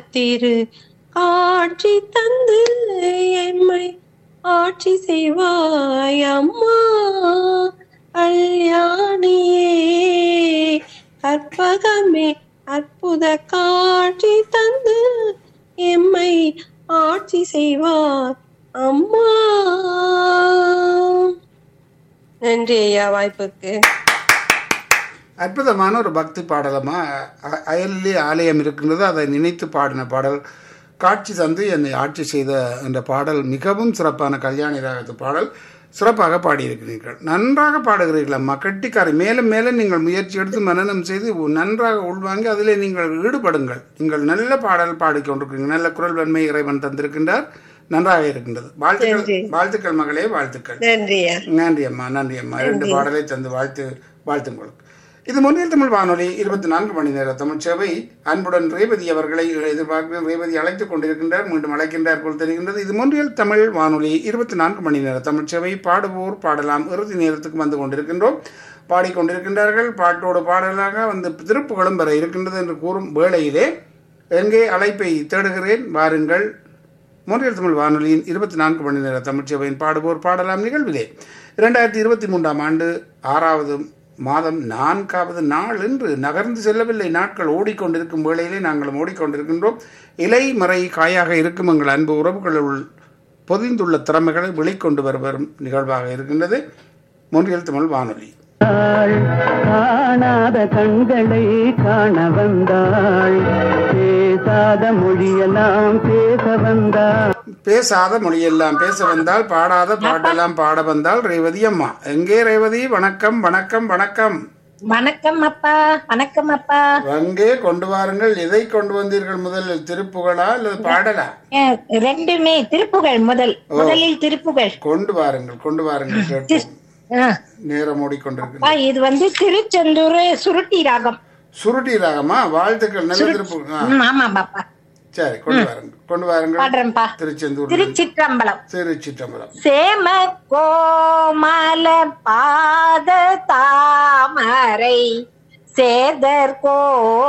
திரு காட்சி தந்து எம்மை ஆட்சி செய்வாய் அம்மா கல்யாணியே கற்பகமே அற்புத காட்சி தந்து எம்மை ஆட்சி செய்வார் அம்மா நன்றி ஐயா வாய்ப்புக்கு அற்புதமான ஒரு பக்தி பாடலமா அ- அயலிலே ஆலயம் இருக்கின்றது அதை நினைத்து பாடின பாடல் காட்சி தந்து என்னை ஆட்சி செய்த என்ற பாடல் மிகவும் சிறப்பான கல்யாணி ராகத்து பாடல் சிறப்பாக பாடியிருக்கிறீர்கள் நன்றாக பாடுகிறீர்கள் அம்மா கட்டிக்காரி மேலும் மேலும் நீங்கள் முயற்சி எடுத்து மனனம் செய்து உ- நன்றாக உள்வாங்கி அதிலே நீங்கள் ஈடுபடுங்கள் நீங்கள் நல்ல பாடல் பாடிக்கொண்டிருக்கிறீர்கள் நல்ல குரல் வன்மை இறைவன் தந்திருக்கின்றார் நன்றாக இருக்கின்றது வாழ்த்துக்கள் வாழ்த்துக்கள் மகளே வாழ்த்துக்கள் நன்றி ஐயா நன்றி அம்மா நன்றி அம்மா ரெண்டு பாடலை தந்து வாழ்த்து வாழ்த்துங்கள் இது முன்னில் தமிழ் வானொலி இருபத்தி நான்கு மணி நேர தமிழ் சேவை அன்புடன் ரேவதி அவர்களை எதிர்பார்க்க ரேவதி அழைத்துக் கொண்டிருக்கின்றார் மீண்டும் அழைக்கின்றார் போல் தெரிகின்றது இது முன்னில் தமிழ் வானொலி இருபத்தி நான்கு மணி நேர தமிழ் சேவை பாடுவோர் பாடலாம் இறுதி நேரத்துக்கு வந்து கொண்டிருக்கின்றோம் பாடிக்கொண்டிருக்கின்றார்கள் பாட்டோடு பாடலாக வந்து திருப்புகளும் வர இருக்கின்றது என்று கூறும் வேளையிலே எங்கே அழைப்பை தேடுகிறேன் வாருங்கள் மொழியல் தமிழ் வானொலியின் இருபத்தி நான்கு மணி நேர தமிழ்ச்சேவையின் பாடுவோர் பாடலாம் நிகழ்விலே இரண்டாயிரத்தி இருபத்தி மூன்றாம் ஆண்டு ஆறாவது மாதம் நான்காவது நாள் என்று நகர்ந்து செல்லவில்லை நாட்கள் ஓடிக்கொண்டிருக்கும் வேளையிலே நாங்களும் ஓடிக்கொண்டிருக்கின்றோம் இலை மறை காயாக இருக்கும் எங்கள் அன்பு உறவுகளுள் பொதிந்துள்ள திறமைகளை வெளிக்கொண்டு வர வரும் நிகழ்வாக இருக்கின்றது மொழியல் தமிழ் வானொலி வந்தாள் காணாத கண்களை காண வந்தாள் பேசாத மொழியெல்லாம் பேச வந்தாள் பேசாத மொழியெல்லாம் பேச வந்தால் பாடாத பாட்டெல்லாம் பாட வந்தால் ரேவதி அம்மா எங்கே ரேவதி வணக்கம் வணக்கம் வணக்கம் வணக்கம் அப்பா வணக்கம் அப்பா அங்கே கொண்டு வாருங்கள் எதை கொண்டு வந்தீர்கள் முதலில் திருப்புகழா அல்லது பாடலா அஹ், ரெண்டுமே திருப்புகழ் முதல் முதலில் திருப்புகழ் கொண்டு வாருங்கள் கொண்டு வாருங்கள் கேட்போம் அஹ், நேரம் ஓடிக்கொண்டிருக்கிறது அப்பா, இது வந்து திருச்செந்தூர் சுருட்டி ராகம் சுருட்டி ராகமா வாழ்த்துக்கள் நல்ல திருப்பு ஆ, ம், ஆமா பாப்பா சரி கொண்டு வாருங்கள் கொண்டு வாருங்கள் பாடுறேன்பா திருச்செந்தூர் திருச்சிற்றம்பலம் திருச்சிற்றம்பலம் சேம கோமல பாத தாமரை சேதர் கோ